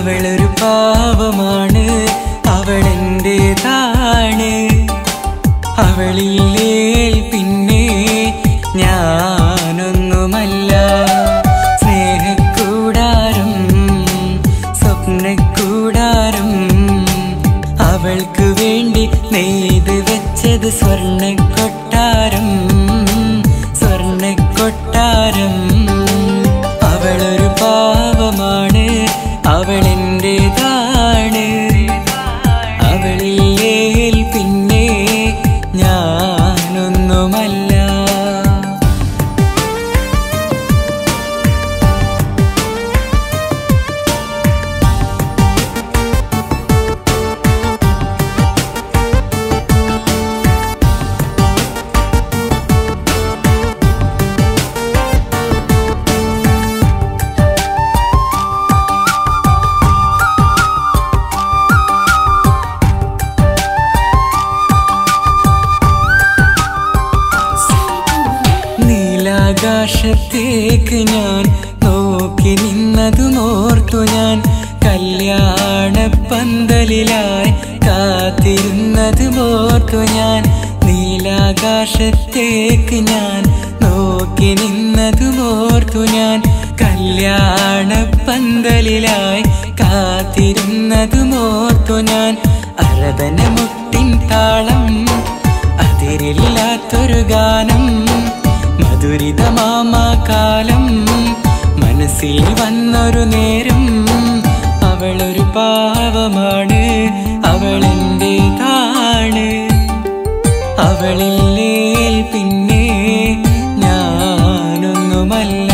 അവളൊരു പാവമാണ് അവളെന്റേതാണ് അവളില്ലേ പിന്നെ ഞാനൊന്നുമല്ല സ്നേഹക്കൂടാരം സ്വപ്നക്കൂടാരം അവൾക്ക് വേണ്ടി നെയ്ത് വെച്ചത് സ്വർണ്ണക്കൊട്ടാരം സ്വർണ്ണക്കൊട്ടാരം അവളൊരു പാവമാണ് അവളെന്റേതാണ് അവളില്ലേൽ പിന്നെ ഞാനൊന്നുമല്ല നീലാകാശത്തേക്ക് ഞാൻ നോക്കി നിന്നതും ഓർത്തു ഞാൻ കല്യാണ പന്തലിലായി കാത്തിരുന്നതും ഓർത്തു ഞാൻ നീലാകാശത്തേക്ക് ഞാൻ നോക്കി നിന്നതും ഓർത്തു ഞാൻ കല്യാണ പന്തലിലായി കാത്തിരുന്നതും ഓർത്തു ഞാൻ അരതന മുട്ടിൻ താളം അതിരില്ലാത്തൊരു ഗാനം മധുരിതമാമാകാലം മനസ്സിൽ വന്നൊരു നേരം അവളൊരു പാവമാണ് അവളെന്റേതാണ് അവളില്ലേൽ പിന്നെ ഞാനൊന്നുമല്ല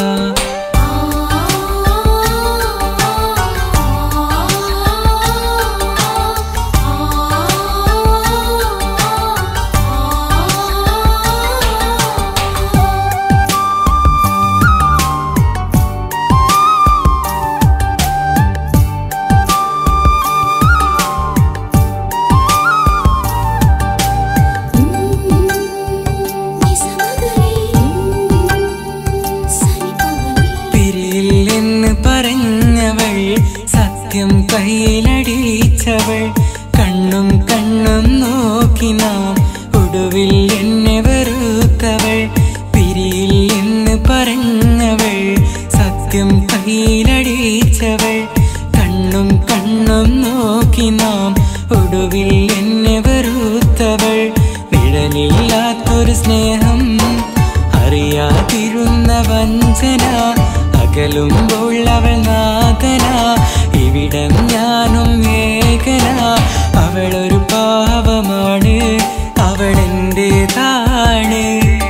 പിരിയില്ലെന്ന് പറഞ്ഞവൾ സത്യം കയ്യിലടിച്ചവൾ കണ്ണും കണ്ണും നോക്കി നാം ഒടുവിൽ എന്നെ വെറുത്തവൾ പിരിയില്ലെന്ന് പറഞ്ഞവൾ സത്യം കയ്യിലടിച്ചവൾ കണ്ണും കണ്ണും നോക്കി നാം ഒടുവിൽ എന്നെ വെറുത്തവൾ നിഴലില്ലാത്തൊരു സ്നേഹം അറിയാതിരുന്ന വഞ്ചന അകലുമ്പോൾ അവൾ നാഥന ഇവിടം ഞാനും ഏകന അവളൊരു പാവമാണ് അവളെന്റേതാണ്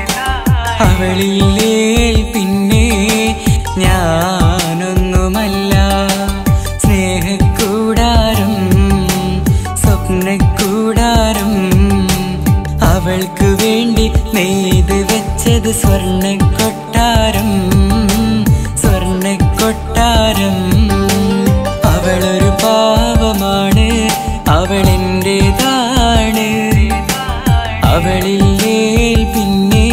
അവളില്ലേൽ പിന്നെ ഞാനൊന്നുമല്ല സ്നേഹക്കൂടാരം സ്വപ്നക്കൂടാരം അവൾക്ക് വേണ്ടി നെയ്ത് വെച്ചത് സ്വർണ്ണക്കൊട്ടാരം സ്വർണ്ണക്കൊട്ടാരം അവളൊരു പാവമാണ് അവളെന്റേതാണ് അവളില്ലേൽ പിന്നെ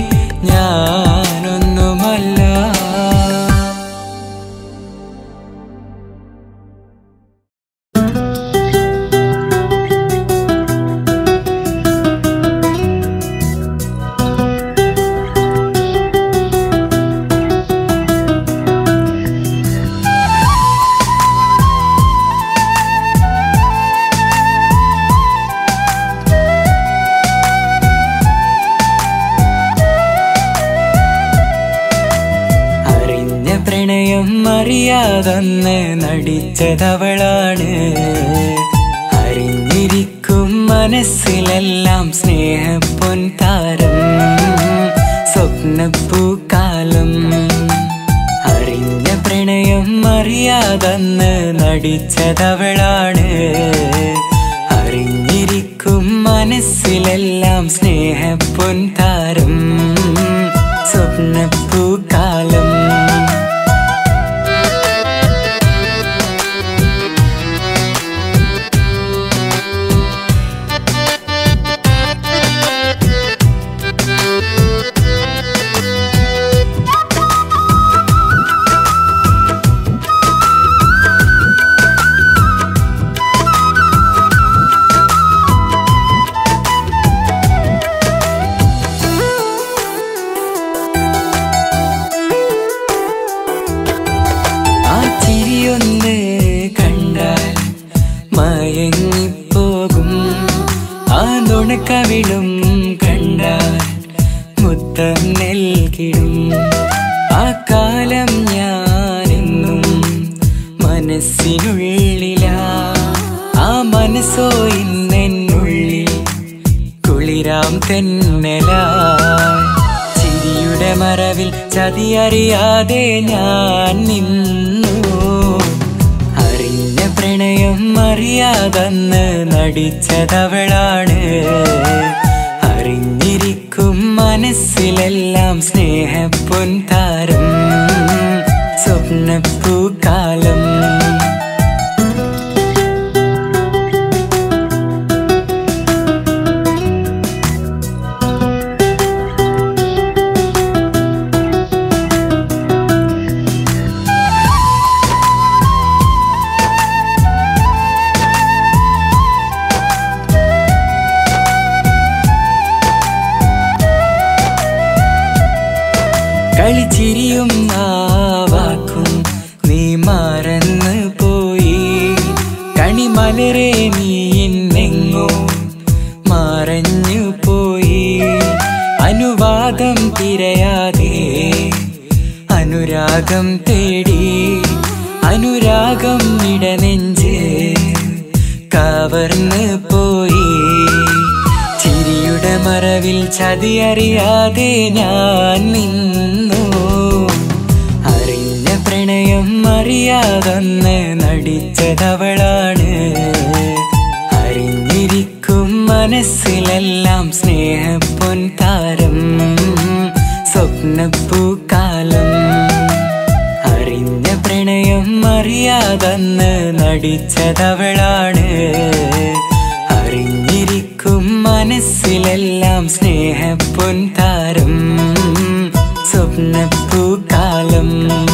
ഞാനൊന്നുമല്ല അറിഞ്ഞ പ്രണയം അറിയാതെന്ന് നടിച്ചതവളാണ് അറിഞ്ഞിരിക്കും മനസ്സിലെല്ലാം സ്നേഹപ്പൊൻ താരം സ്വപ്നപ്പൂക്കാലം അറിഞ്ഞ പ്രണയം അറിയാതെന്ന് നടിച്ചതവളാണ് അറിഞ്ഞിരിക്കും മനസ്സിലെല്ലാം സ്നേഹപ്പൊൻ താരം സ്വപ്നപ്പൂക്കാലം മനസ്സിനുള്ളിലാ ആ മനസ്സോ ഇന്നെന്നുള്ളിൽ കുളിരാം തെന്നലാ ചിരിയുടെ മറവിൽ ചതിയറിയാതെ ഞാൻ നിന്നു അറിഞ്ഞ പ്രണയം അറിയാതെന്ന് നടിച്ചതവളാണ് അറിഞ്ഞിരിക്കും മനസ്സിലെല്ലാം സ്നേഹപ്പൊൻതാരം സ്വപ്നപ്പൂക്കാലം കളിച്ചിരിയും ആ വാക്കും നീ മറന്നു പോയി കണിമലരെ നീ ഇന്നെങ്ങോ മറഞ്ഞു പോയി അനുവാദം തിരയാതെ അനുരാഗം തേടി അനുരാഗം ഇടനെഞ്ച് കവർന്ന് പോയി ചിരിയുടെ മറവിൽ ചതിയറിയാതെ ഞാൻ നിന്നു അറിഞ്ഞ പ്രണയം അറിയാതെന്ന് നടിച്ചതവളാണ് അറിഞ്ഞിരിക്കും മനസ്സിലെല്ലാം സ്നേഹപ്പൊൻതാരം സ്വപ്നപ്പൂക്കാലം അറിഞ്ഞ പ്രണയം അറിയാതെന്ന് നടിച്ചതവളാണ് അറിഞ്ഞിരിക്കും മനസ്സിലെല്ലാം സ്നേഹപ്പൊൻതാരം സ്വപ്നപ്പൂക്കാലം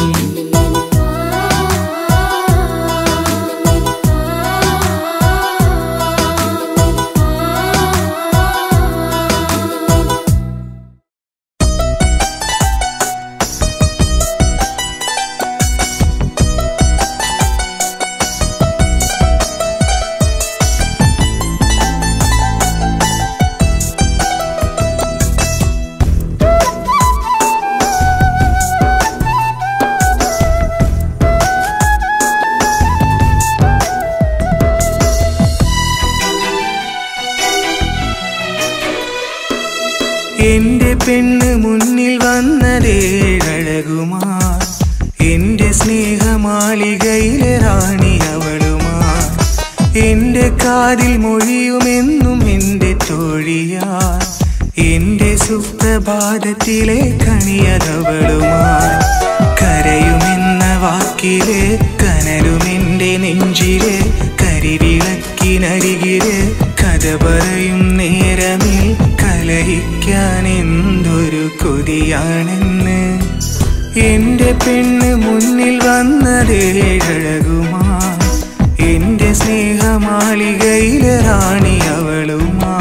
എന്റെ പെണ്ണ് മുന്നിൽ വന്നതേഴകുമാർ എന്റെ സ്നേഹമാളികയിലെ റാണി അവളുമാർ എന്റെ കാതിൽ മൊഴിയുമെന്നും എന്റെ തോഴിയാർ എന്റെ സുപ്രഭാതത്തിലെ കണിയതവളുമാർ കരയുമെന്ന വാക്കില് കനലുമെന്റെ നെഞ്ചില് കരിവിളക്കിനരികില് കഥ പറയും നേരമിൽ കലഹിക്കാൻ എന്തൊരു കൊതിയാണെന്ന് എന്റെ പെണ്ണ് മുന്നിൽ വന്നതേഴകുമാർ എന്റെ സ്നേഹമാളികയിലെ റാണി അവളുമാർ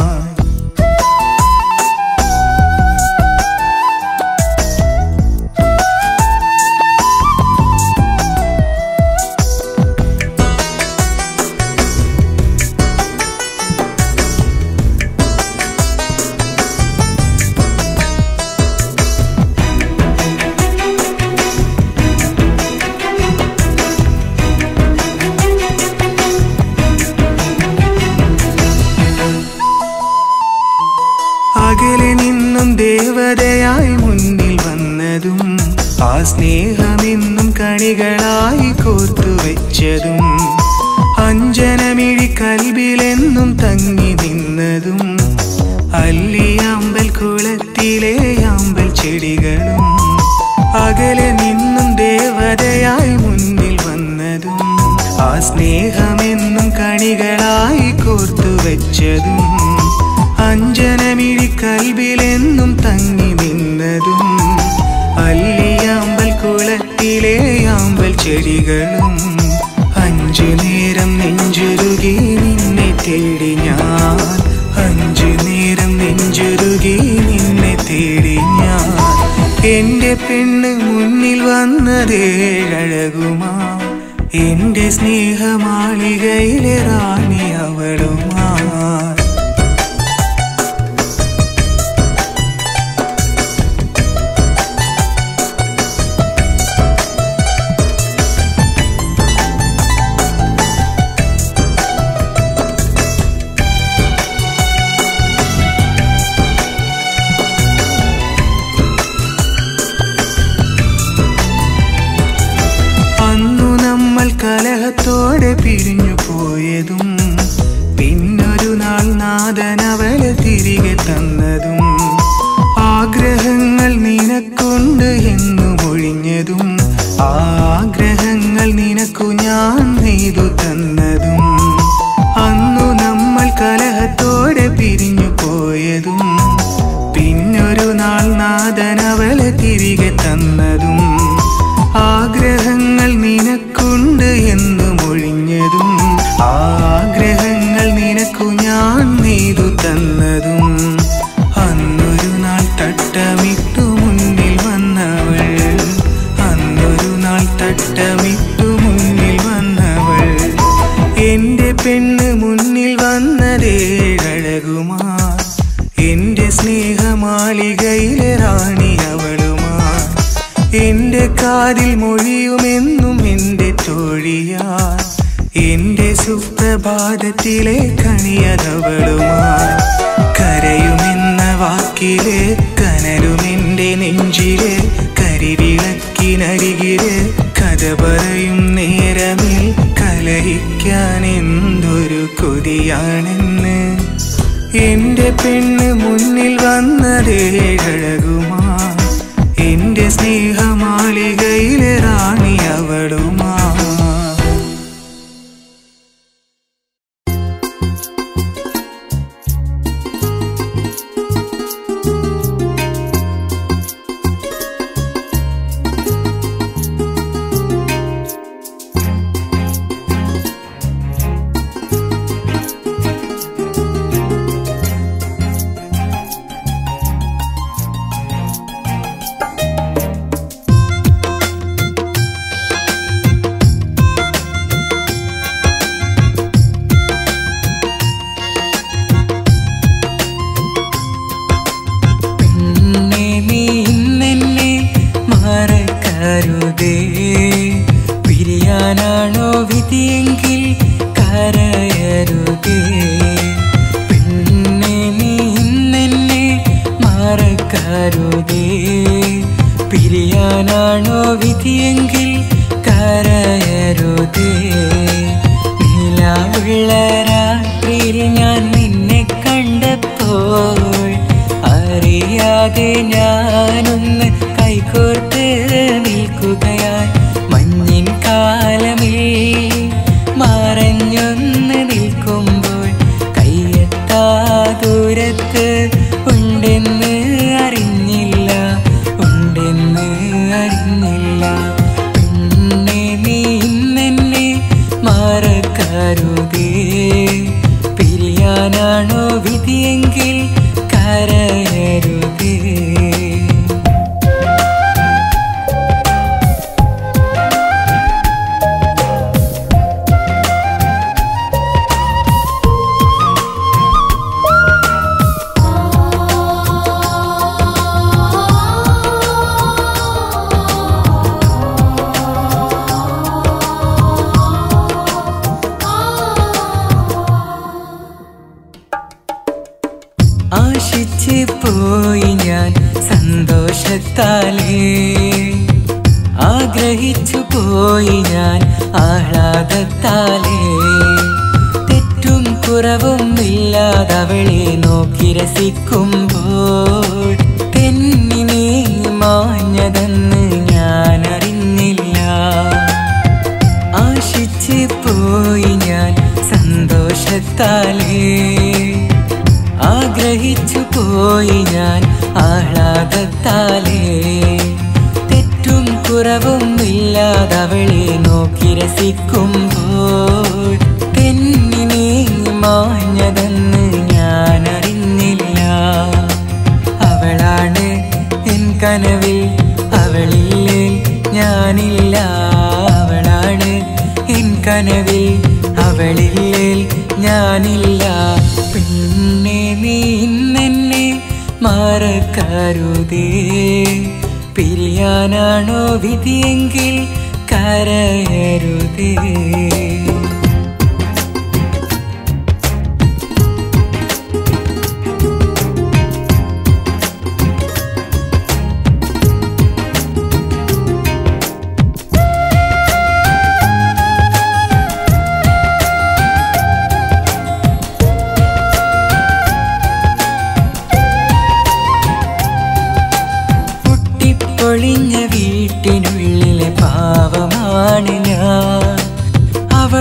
അകലെ നിന്നും ദേവതയായി മുന്നിൽ വന്നതും ആ സ്നേഹമെന്നും കണികളായി കോർത്തു വെച്ചതും അഞ്ജനമിഴി കൽബിലെന്നും തങ്ങി നിന്നതും അല്ലിയാമ്പൽ കുളത്തിലെ ആമ്പൽ ചെടികളും അകലെ നിന്നും ദേവതയായി മുന്നിൽ വന്നതും ആ സ്നേഹമെന്നും കണികളായി കോർത്തു വെച്ചതും അഞ്ജനമിഴി കൽബിലെന്നും തങ്ങി നിന്നതും അല്ലിയാമ്പൽ കുളത്തിലെ ആമ്പൽ ചെടികളും അഞ്ചു നേരം നെഞ്ചുരുകി നിന്നെ തേടി ഞാൻ അഞ്ചു നേരം നെഞ്ചുരുകി നിന്നെ തേടി ഞാൻ എന്റെ പെണ്ണ് മുന്നിൽ വന്നതേഴകുമാ എന്റെ സ്നേഹമാളികയിലെ റാണി അവളുമാ നിനക്കു ഞാൻ നെയ്തു തന്നതും അന്നു നമ്മൾ കലഹത്തോടെ പിരിഞ്ഞു പോയതും പിന്നൊരു നാൾ നാഥൻ അവളെ തിരികെ തന്നതും ആഗ്രഹങ്ങൾ നിനക്കുണ്ട് എന്ന് മൊഴിഞ്ഞതും ആ ആഗ്രഹങ്ങൾ നിനക്കു ഞാൻ നെയ്തു തന്നതും അന്നൊരു നാൾ തട്ടമിട്ടു മുന്നിൽ വന്നവൾ അന്നൊരു നാൾ തട്ടമിട്ടു മുന്നിൽ വന്നവൾ എന്റെ പെണ്ണ് മുന്നിൽ വന്നതേഴകുമാ എന്റെ സ്നേഹമാളികയിലെ റാണി അവളുമാ എന്റെ കാതിൽ മൊഴിയുമെന്നും എന്റെ തോഴിയാ എന്റെ സുപ്രഭാതത്തിലെ കണിയതവളുമാ കരയുമെന്ന വാക്കില് കനലുമെന്റെ നെഞ്ചില് കരിവിളക്കിനരികില് കഥ പറയും നേരമിൽ കലഹിക്കാൻ എന്തൊരു കൊതിയാണെന്ന് എന്റെ പെണ്ണ് മുന്നിൽ വന്നതേഴകുമാ എന്റെ സ്നേഹമാളികയിലെ റാണി അവളുമാ പെണ്ണെ നീ ഇന്നെന്നെ മറക്കരുതേ പിരിയാനാണോ വിധിയെങ്കിൽ കരയരുതേ പെണ്ണെ നീ ഇന്നെന്നെ മറക്കരുതേ പിരിയാനാണോ വിധിയെങ്കിൽ കരയരുതേ നിലാവുള്ള രാത്രിയിൽ ഞാൻ നിന്നെ കണ്ടപ്പോൾ അറിയാതെ ഞാനൊന്ന് കൈകോർത്ത് നിൽക്കുകയായി മഞ്ഞിൻ കാലമിൽ മറഞ്ഞൊന്ന് നിൽക്കുമ്പോൾ കയ്യെത്താ ദൂരത്ത് ഉണ്ടെന്ന് അറിഞ്ഞില്ല ഉണ്ടെന്ന് അറിഞ്ഞില്ല പെണ്ണെ നീ ഇന്നെന്നെ മറക്കരുതേ പിരിയാനാണോ വിധിയെങ്കിൽ കരയരുതേ ആശിച്ച് പോയി ഞാൻ സന്തോഷത്താലേ ആഗ്രഹിച്ചു പോയി ഞാൻ ആഹ്ലാദത്താലേ തെറ്റും കുറവും ഇല്ലാതവളെ നോക്കി രസിക്കുമ്പോൾ തെന്നിനെ മാഞ്ഞതെന്ന് ഞാൻ അറിഞ്ഞില്ല ആശിച്ച് പോയി ഞാൻ സന്തോഷത്താലേ ആഗ്രഹിച്ചു പോയി ഞാൻ ആഹ്ലാദത്താലേ തെറ്റും കുറവും ഇല്ലാതവളെ നോക്കി രസിക്കുമ്പോൾ തെന്നിനെ മാഞ്ഞതെന്ന് ഞാൻ അറിഞ്ഞില്ല അവളാണ് എൻ കനവിൽ അവളില്ലേ ഞാനില്ല അവളാണ് എൻ കനവിൽ അവളില്ലേ ഞാനില്ല പിന്നെ നീ ഇന്നെന്നെ മറക്കരുതേ പിരിയാനാണോ വിധിയെങ്കിൽ കരയരുതേ പൊട്ടിപ്പൊളിഞ്ഞ വീട്ടിനുള്ളിലെ പാവമാണ് ഞാൻ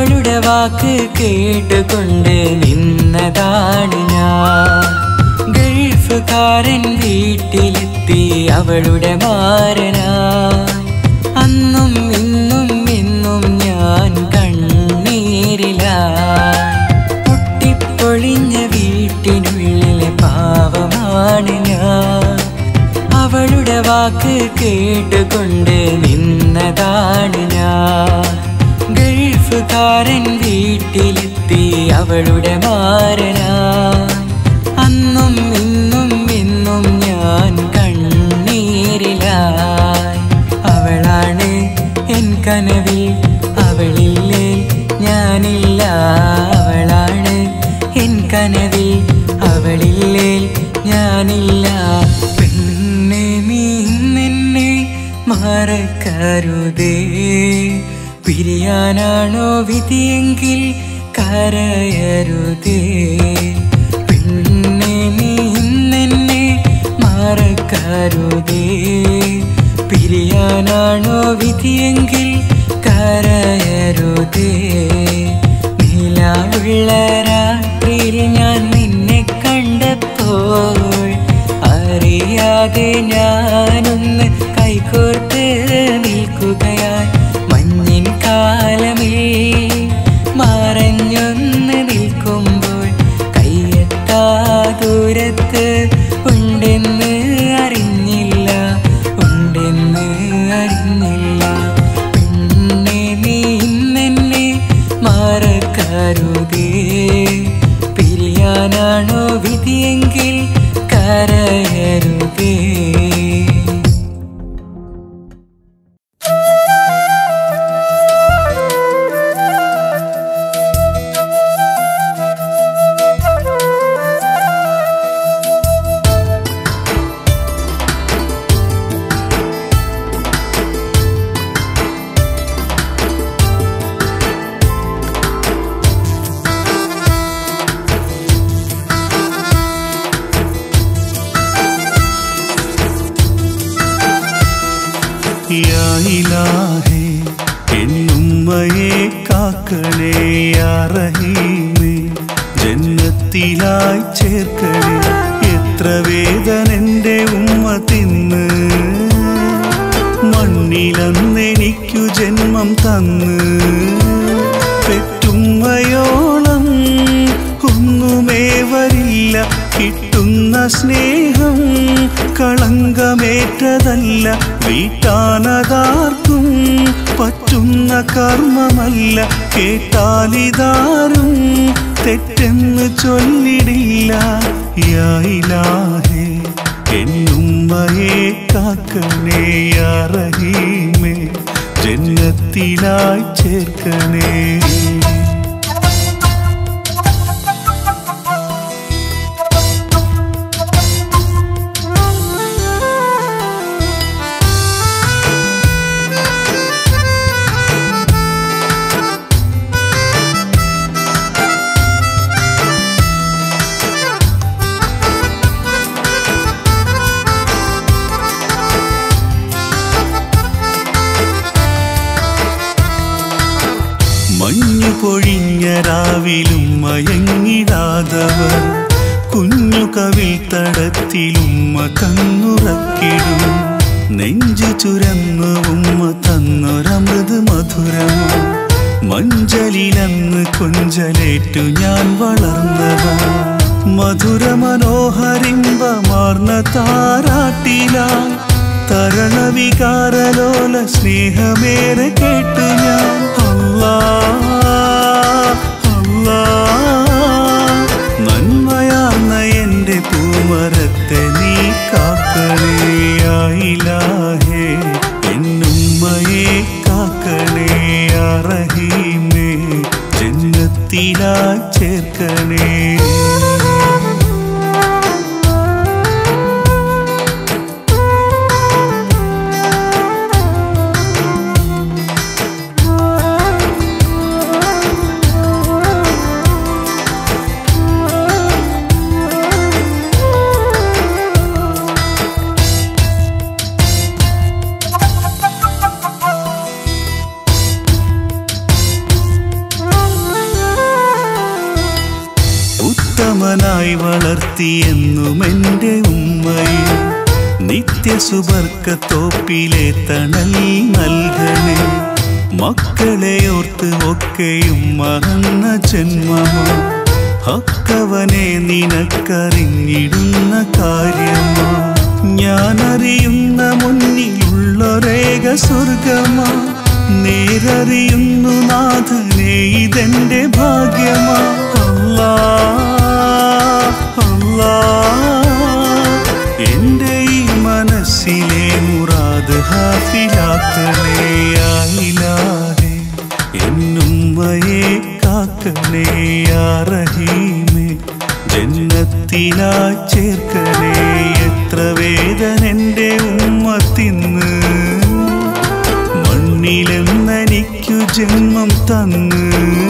അവളുടെ വാക്ക് കേട്ടുകൊണ്ട് നിന്നതാണ് ഞാൻ ഗൾഫുകാരൻ വീട്ടിലെത്തി അവളുടെ മാരനായി അന്നും ഇന്നും ഇന്നും ഞാൻ കണ്ണീരിലായി പൊട്ടിപ്പൊളിഞ്ഞ വീട്ടിനുള്ളിലെ പാവമാണ് ഞാൻ അവളുടെ വാക്ക് കേട്ടുകൊണ്ട് നിന്നതാണ് ഞാൻ ഗൾഫുകാരൻ വീട്ടിലെത്തി അവളുടെ മാരനായി അന്നും ഇന്നും ഇന്നും ഞാൻ കണ്ണീരിലായി അവളാണ് എൻ കനവിൽ അവളില്ലേ ഞാനില്ല അവളാണ് എൻ കനവിൽ അവളില്ലേ ഞാനില്ല പെണ്ണെ നീ നിന്നെ മറക്കരുതേ പിരിയാനാണോ വിധിയെങ്കിൽ കരയരുതേ പെണ്ണെ നീ നിന്നെ മറക്കരുതേ പിരിയാനാണോ വിധിയെങ്കിൽ കരയരുതേ നീലാവുള്ള രാത്രിയിൽ ഞാൻ നിന്നെ കണ്ടപ്പോൾ അറിയാതെ ഞാനൊന്ന് കൈകോർത്ത് നിൽക്കുകയായി മഞ്ഞിൻ കാലമേ മറഞ്ഞൊന്ന് നിൽക്കുമ്പോൾ കയ്യെത്താ ദൂരത്ത് ഉണ്ടെന്ന് അറിഞ്ഞില്ല ഉണ്ടെന്ന് അറിഞ്ഞില്ല പെണ്ണെ നീ ഇന്നെന്നെ മറക്കരുതേ പിരിയാനാണോ വിധിയെങ്കിൽ കരയരുതേ യാ ഇലാഹേ എന്നുമ്മയെ കാക്കണേ യാ റഹീമേ ജന്നത്തിലായി ചേർക്കണേ എത്ര വേദന എൻ്റെ ഉമ്മ തിന്ന് മണ്ണിലന്നെനിക്കു ജന്മം തന്ന് പെറ്റുമ്മയോളം ഒന്നുമേ വരില്ല കിട്ടുന്ന സ്നേഹം കളങ്കമേറ്റതല്ല വീട്ടാനതാർക്കും പറ്റുന്ന കർമ്മമല്ല കേട്ടാലിതാരും തെറ്റെന്ന് ചൊല്ലിടില്ല യാ ഇലാഹേ എന്നുമ്മയെ കാക്കണേ യാ റഹീമേ ജന്നത്തിലായി ചേർക്കണേ മഞ്ഞു പൊഴിഞ്ഞ രാവിലും മയങ്ങിടാതവർ കുഞ്ഞു കവിൽ തടത്തിലുമ്മ കണ്ണുറക്കിടും നെഞ്ചു ചുരന്നു ഉമ്മ തന്നൊരമൃത് മധുരമ മഞ്ചലിലന്ന് കൊഞ്ചലേറ്റു ഞാൻ വളർന്നതാ മധുര മനോഹരിമ്പമാർന്ന താരാട്ടിലാ തരണവികാരലോല സ്നേഹമേറെ കേട്ടു ഞാൻ അല്ലാ അല്ലാ നന്മയാർന്ന എൻ്റെ പൂമരത്തെ നീ കാക്കണേയായിലാഹേ എന്നുമ്മയെ കാക്കണേയാ റഹീമേ ജന്നത്തിലായി ചേർക്കണേ കനിവിലായി വളർത്തിയെന്നും എൻ്റെ ഉമ്മയെ നിത്യസുബർക്കത്തോപ്പിലെ തണൽ നൽകണേ മക്കളെ ഓർത്ത് ഒക്കെയും മറന്ന ജന്മമോ ഹക്കവനെ നിനക്കറിഞ്ഞിടുന്ന കാര്യമോ ഞാനറിയുന്ന മുന്നിലുള്ളൊരേക സ്വർഗമാ നേരറിയുന്നു നാഥനെ ഇതെന്റെ ഭാഗ്യമാ അല്ലാ അല്ലാ എന്റെ ഈ മനസ്സിലെ മുറാദ് ഹാഫിലാക്കണേ ആയിലാഹേ എന്നുമ്മയെ കാക്കണേ യാ റഹീമേ ജന്നത്തിലായി ചേർക്കണേ എത്ര വേദന എൻ്റെ ഉമ്മ തിന്ന് മണ്ണിലെന്നെനിക്കു ജന്മം തന്ന്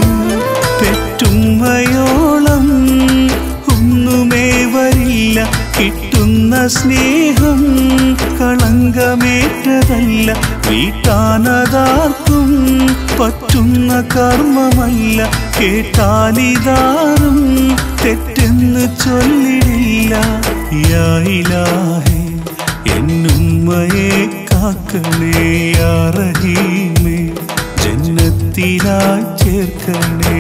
പെറ്റുമ്മയോളം ഒന്നുമേ വരില്ല കിട്ടുന്ന സ്നേഹം കളങ്കമേറ്റതല്ല വീട്ടാനതാർക്കും പറ്റുന്ന കർമ്മമല്ല കേട്ടാലിതാറും തെറ്റെന്ന് ചൊല്ലിടില്ല യാ ഇലാഹേ എന്നുമ്മയെ കാക്കണേ യാ റഹീമേ ജന്നത്തിലായി ചേർക്കണേ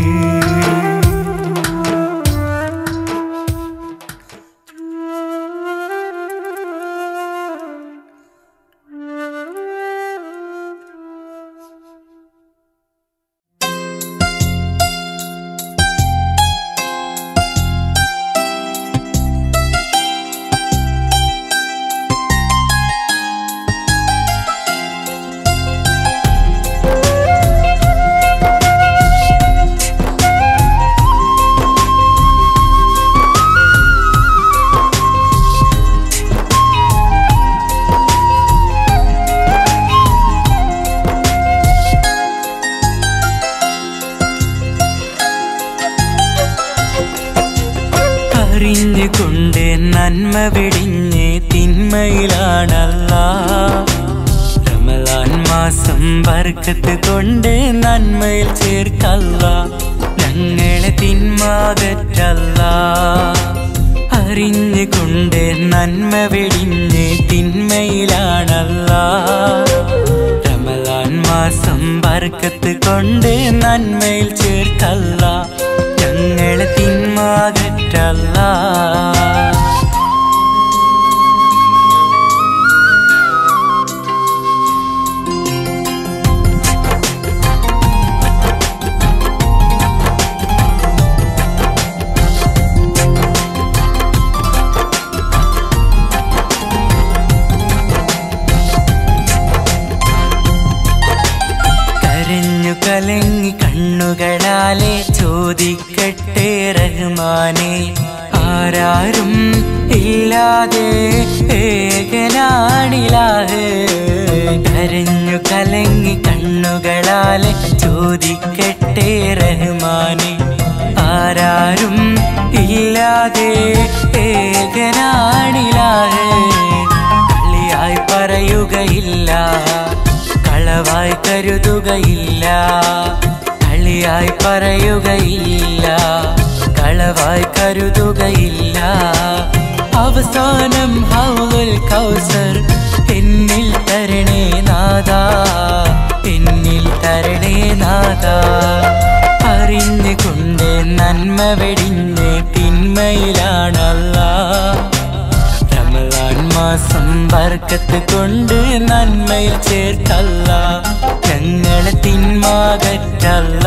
അറിഞ്ഞുകൊണ്ട് നന്മ വെടിഞ്ഞ് തിന്മയിലാണല്ല റമലാൻ മാസം ബർക്കത്ത് കൊണ്ട് നന്മയിൽ ചേർക്കല്ല ഞങ്ങളെ തിന്മാകറ്റല്ല അറിഞ്ഞുകൊണ്ട് നന്മ വെടിഞ്ഞ് തിന്മയിലാണല്ല റമലാൻ മാസം ബർക്കത്ത് കൊണ്ട് നന്മയിൽ ചേർക്കല്ല ഞങ്ങളെ തിന്മാകറ്റല്ല കരഞ്ഞു കലങ്ങി കണ്ണുകളാലെ ചോദിക്കട്ടെ റഹ്മാനെ ആരാരും ഇല്ലാതെ ഏകനാണിലാഹ് കരഞ്ഞു കലങ്ങി കണ്ണുകളാലെ ചോദിക്കട്ടെ റഹ്മാനെ ആരാരും ഇല്ലാതെ ഏകനാണിലാഹ് കളിയായി പറയുകയില്ല കളവായി കരുതുകയില്ല കളിയായി പറയുകയില്ല കളവായി കരുതുകയില്ല അവസാനം ഹൗലുൽ കൗസർ എന്നിൽ തരണേ നാദാ എന്നിൽ തരണേ നാദാ അറിഞ്ഞുകൊണ്ട് നന്മ വെടിഞ്ഞ് തിന്മയിലാണല്ല റമലാൻ മാസം ബർക്കത്ത് കൊണ്ട് നന്മയിൽ ചേർക്കല്ല ഞങ്ങളെ തിന്മാകറ്റല്ല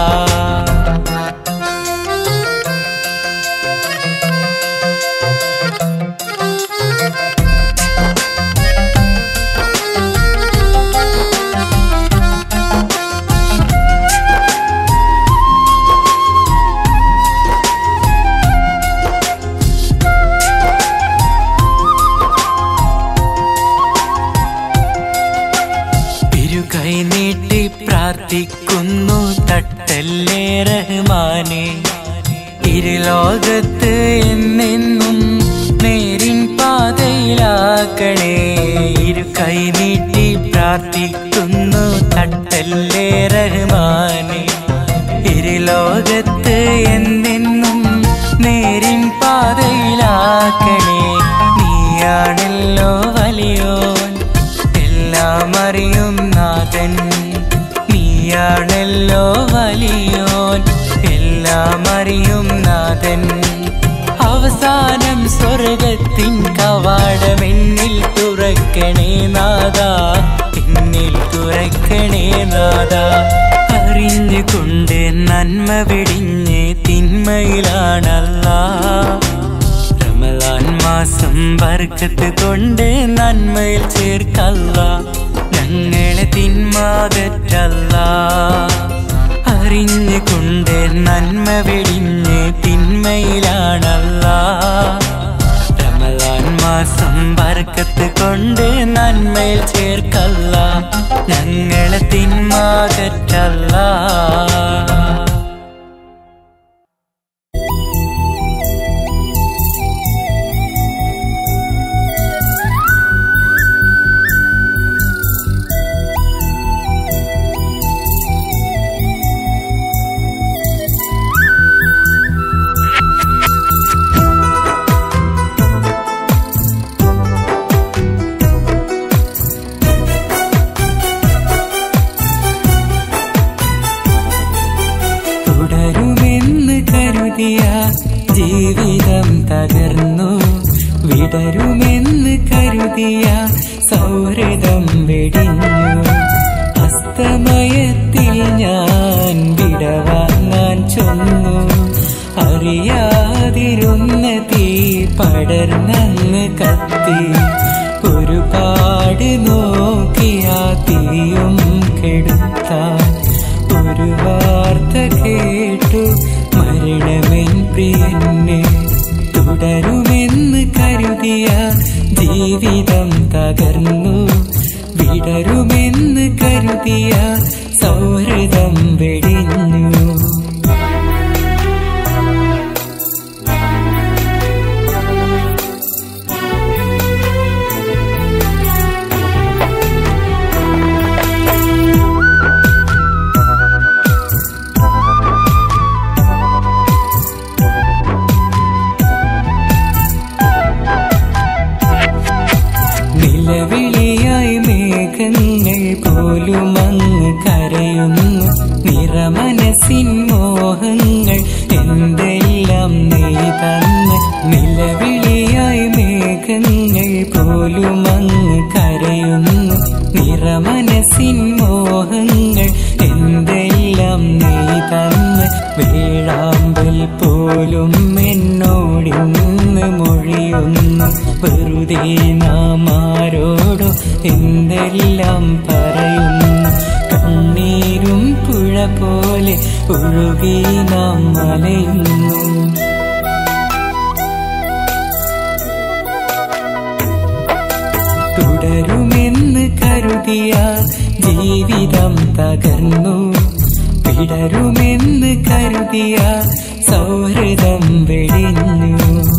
ഇരുകൈ നീട്ടി പ്രാർത്ഥിക്കുന്നു തട്ടല്ലേ റഹ്മാനെ ഇരുലോകത്ത് എന്നെന്നും നേരിൻ പാതയിലാക്കണേ ഇരുകൈ നീട്ടി പ്രാർത്ഥിക്കുന്നു തട്ടല്ലേ റഹ്മാനെ ഇരുലോകത്ത് എന്നെന്നും നേരിൻ നീയാണല്ലോ വലിയോൻ എല്ലാം അറിയും നാഥൻ അവസാനം സ്വർഗത്തിൻ കവാടമെന്നിൽ തുറക്കണേ നാഥ എന്നിൽ തുറക്കണേ നാഥ അറിഞ്ഞുകൊണ്ട് നന്മ വെടിഞ്ഞ് തിന്മയിലാണല്ല റമലാൻ മാസം ബർക്കത്ത് കൊണ്ട് നന്മയിൽ ചേർക്കല്ല ഞങ്ങളെ തിന്മാകറ്റല്ല അറിഞ്ഞുകൊണ്ട് നന്മ വെടിഞ്ഞ് തിന്മയിലാണല്ല റമലാൻ മാസം ബർക്കത്ത് കൊണ്ട് നന്മയിൽ ചേർക്കല്ല ഞങ്ങളെ തിന്മാകറ്റല്ല തുടരുമെന്ന് കരുതിയ ജീവിതം തകർന്നു വിടരുമെന്ന് കരുതിയ സൗഹൃദം വെടിഞ്ഞു അസ്തമയത്തിൽ ഞാൻ വിടവാങ്ങാൻ ചൊന്നു അറിയാതിരുന്ന തീ പടർന്നങ്ങ് കത്തി ഒരുപാട് നോക്കിയ തീയും കെടുത്താൻ ഒരു വാർത്ത കേട്ടു മരണമെൻ പ്രിയന്നെ തുടരുമെന്ന് കരുതിയ ജീവിതം തകർന്നു വിടരുമെന്ന് കരുതിയ സൗഹൃദം വെടിഞ്ഞു നിലവിളിയായി മേഘങ്ങൾ പോലും അങ്ങ് കരയുന്നു നിറമനസിൻ മോഹങ്ങൾ എന്തെല്ലാം നീ തന്ന് നിലവിളിയായി മേഘങ്ങൾ പോലും അങ്ങ് കരയുന്നു നിറമനസിൻ മോഹങ്ങൾ എന്തെല്ലാം നീ തന്ന് വേഴാമ്പൽ പോലും എന്നോടിന്ന് മൊഴിയുന്നു വെറുതെ നാം ആരോടോ എന്തെല്ലാം പറയുന്നു കണ്ണീരും പുഴ പോലെ ഒഴുകി നാം മലയുന്നു തുടരുമെന്ന് കരുതിയ ജീവിതം തകർന്നു വിടരുമെന്ന് കരുതിയ സൗഹൃദം വെടിഞ്ഞു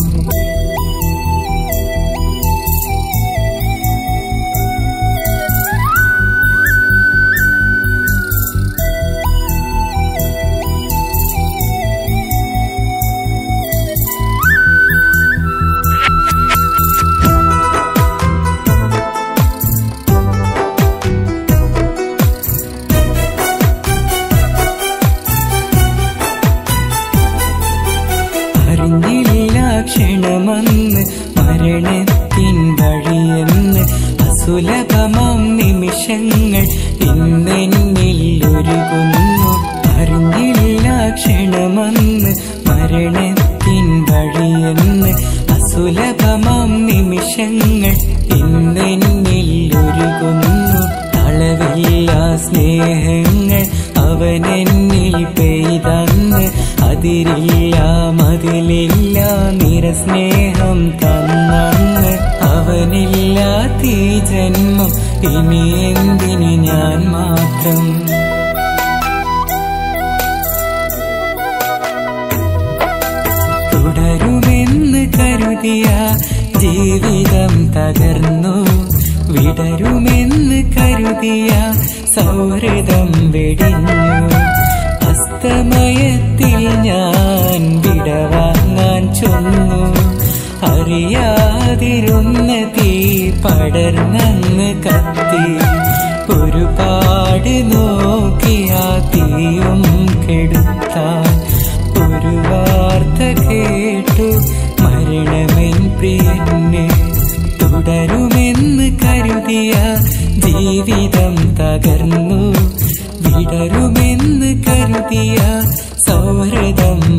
അറിഞ്ഞില്ല ക്ഷണമെന്ന് മരണത്തിൻ വഴിയെന്ന് അസുലഭമാം നിമിഷങ്ങൾ ഇന്നെന്നിൽ ഒരുകുന്നു അറിഞ്ഞില്ല ക്ഷണമെന്ന് മരണത്തിൻ വഴിയെന്ന് അസുലഭമാം നിമിഷങ്ങൾ ഇന്നെന്നിൽ ഒരുകുന്നു അളവില്ല സ്നേഹങ്ങൾ അവനെന്നിൽ പെയ്തന്ന് അതിരില്ല മതിലില്ല നിരസ്നേഹം തന്നന്ന് അവനില്ലാത്ത ഈ ജന്മം ഇനി എന്തിന് ഞാൻ മാത്രം തുടരുമെന്ന് കരുതിയ ജീവിതം തകർന്നു വിടരുമെന്ന് കരുതിയ സൗഹൃദം വെടിഞ്ഞു അസ്തമയത്തിൽ ഞാൻ വിടവാങ്ങാൻ ചൊന്നു അറിയാതിരുന്ന തീ പടർന്നങ്ങ് കത്തി ഒരുപാട് നോക്കിയ തീയും കെടുത്താൻ ഒരു വാർത്ത കേട്ടു മരണമെൻ പ്രിയനെ തുടരുമെന്ന് കരുതിയ ജീവിതം തകർന്നു വിടരുമെന്ന് കരുതിയ സൗഹൃദം